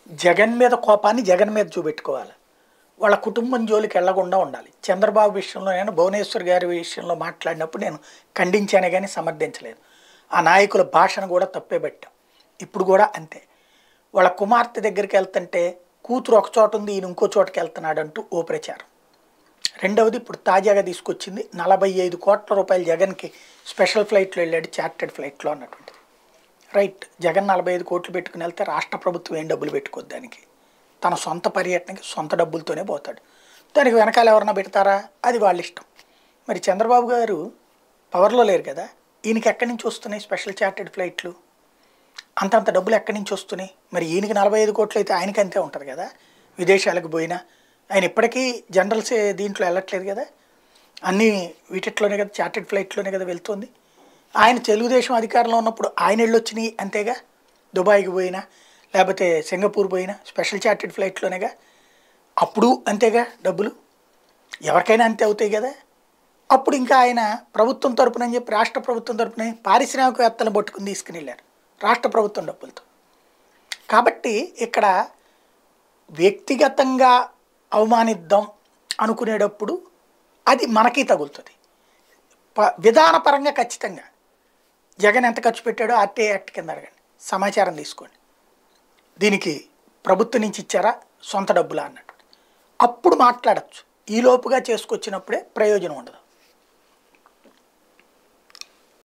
జగన్ మీద కోపాన్ని జగన్ మీద చూపెట్టుకోవాలి వాళ్ళ కుటుంబం జోలికి వెళ్లకుండా ఉండాలి చంద్రబాబు విషయంలో నేను భువనేశ్వర్ గారి విషయంలో మాట్లాడినప్పుడు నేను ఖండించానే కానీ సమర్థించలేదు ఆ నాయకుల భాషను కూడా తప్పే పెట్టాం ఇప్పుడు కూడా అంతే వాళ్ళ కుమార్తె దగ్గరికి వెళ్తుంటే కూతురు ఒక చోట ఉంది ఈయన ఇంకో చోటకి వెళ్తున్నాడు అంటూ ఓ ప్రచారం రెండవది ఇప్పుడు తాజాగా తీసుకొచ్చింది నలభై ఐదు కోట్ల రూపాయలు జగన్కి స్పెషల్ ఫ్లైట్లో వెళ్ళాడు చార్టెడ్ ఫ్లైట్లో అన్నటువంటిది రైట్ జగన్ నలభై ఐదు కోట్లు పెట్టుకుని వెళ్తే రాష్ట్ర ప్రభుత్వం ఏం డబ్బులు పెట్టుకోద్దు దానికి తన సొంత పర్యటనకి సొంత డబ్బులతోనే పోతాడు దానికి వెనకాల ఎవరన్నా పెడతారా అది వాళ్ళ ఇష్టం మరి చంద్రబాబు గారు పవర్లో లేరు కదా ఈయనకి ఎక్కడి నుంచి వస్తున్నాయి స్పెషల్ చార్టెడ్ ఫ్లైట్లు అంతంత డబ్బులు ఎక్కడి నుంచి వస్తున్నాయి మరి ఈయనకి నలభై ఐదు కోట్లు అయితే ఆయనకి అంతే ఉంటుంది కదా విదేశాలకు పోయినా ఆయన ఇప్పటికీ జనరల్స్ దీంట్లో వెళ్ళట్లేదు కదా అన్నీ వీటిట్లోనే కదా చార్టెడ్ ఫ్లైట్లోనే కదా వెళ్తుంది ఆయన తెలుగుదేశం అధికారంలో ఉన్నప్పుడు ఆయన వెళ్ళొచ్చినాయి అంతేగా దుబాయ్కి పోయినా లేకపోతే సింగపూర్ పోయినా స్పెషల్ చార్టెడ్ ఫ్లైట్లోనేగా అప్పుడు అంతేగా డబ్బులు ఎవరికైనా అంతే అవుతాయి కదా అప్పుడు ఇంకా ఆయన ప్రభుత్వం తరపున అని చెప్పి రాష్ట్ర ప్రభుత్వం తరపున పారిశ్రామికవేత్తలను పట్టుకుని తీసుకుని వెళ్ళారు రాష్ట్ర ప్రభుత్వం డబ్బులతో కాబట్టి ఇక్కడ వ్యక్తిగతంగా అవమానిద్దాం అనుకునేటప్పుడు అది మనకి తగులుతుంది ప విధానపరంగా ఖచ్చితంగా జగన్ ఎంత ఖర్చు పెట్టాడో ఆర్టీఐ యాక్ట్ కింద అడగండి సమాచారం తీసుకోండి దీనికి ప్రభుత్వం నుంచి ఇచ్చారా సొంత డబ్బులా అన్నట్టు అప్పుడు మాట్లాడచ్చు ఈ లోపుగా చేసుకొచ్చినప్పుడే ప్రయోజనం ఉండదు